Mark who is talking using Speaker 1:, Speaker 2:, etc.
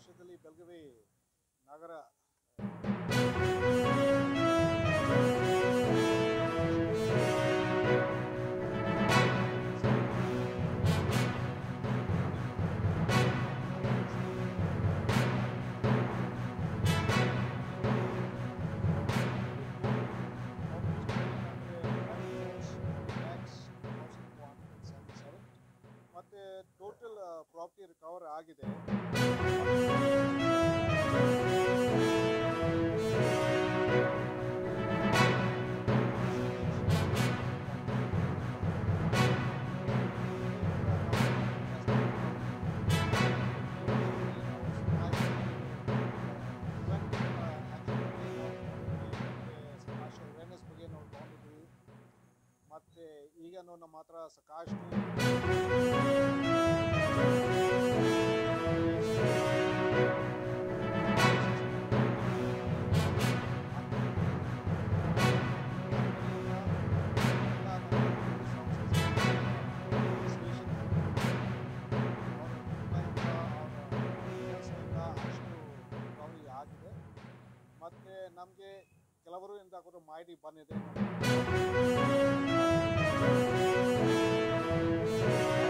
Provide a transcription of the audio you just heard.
Speaker 1: ವರ್ಷದಲ್ಲಿ ಬೆಳಗಾವಿ ನಗರ ಮತ್ತೆ ಟೋಟಲ್ ಪ್ರಾಪರ್ಟಿ ರಿಕವರ್ ಆಗಿದೆ ಅವೇರ್ನೆಸ್ ಬಗ್ಗೆ ನಾವು ತಗೊಂಡಿದ್ದೀವಿ ಮತ್ತೆ ಈಗನೂ ನಮ್ಮ ಹತ್ರ ಸಾಕಷ್ಟು ಆಗಿದೆ ಮತ್ತೆ ನಮಗೆ ಕೆಲವರು ಇಂದ ಕೂಡ ಮಾಹಿತಿ ಬಂದಿದೆ